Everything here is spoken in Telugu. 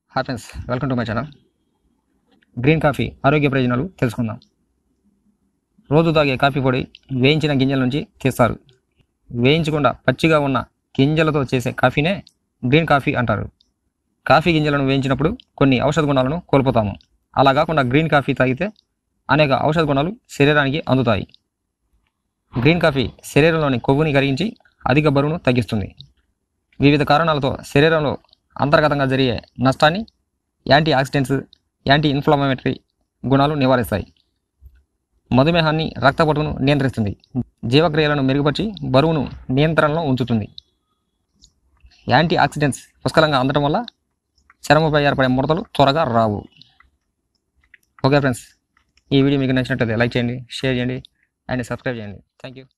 hi friends welcome to my channel green coffee ఆరోగ్య ప్రయోజనాలు తెలుసుకుందాం రోజు తాగే కాఫీ పొడి వేయించిన గింజల నుంచి తీస్తారు వేయించకుండా పచ్చిగా ఉన్న గింజలతో చేసే కాఫీనే గ్రీన్ కాఫీ అంటారు కాఫీ గింజలను వేయించినప్పుడు కొన్ని ఔషధ గుణాలను కోల్పోతాము అలా కాకుండా గ్రీన్ కాఫీ తాగితే అనేక ఔషధ గుణాలు శరీరానికి అందుతాయి గ్రీన్ కాఫీ శరీరంలోని కొవ్వుని కరిగించి అధిక బరువును తగ్గిస్తుంది వివిధ కారణాలతో శరీరంలో అంతర్గతంగా జరిగే నష్టాన్ని యాంటీ ఆక్సిడెంట్స్ యాంటీ ఇన్ఫ్లమేటరీ గుణాలు నివారిస్తాయి మధుమేహాన్ని రక్తపోటును నియంత్రిస్తుంది జీవక్రియలను మెరుగుపరిచి బరువును నియంత్రణలో ఉంచుతుంది యాంటీ ఆక్సిడెంట్స్ పుష్కలంగా అందడం వల్ల చర్మపై ఏర్పడే ముడతలు త్వరగా రావు ఓకే ఫ్రెండ్స్ ఈ వీడియో మీకు నచ్చినట్లయితే లైక్ చేయండి షేర్ చేయండి అండ్ సబ్స్క్రైబ్ చేయండి థ్యాంక్ యూ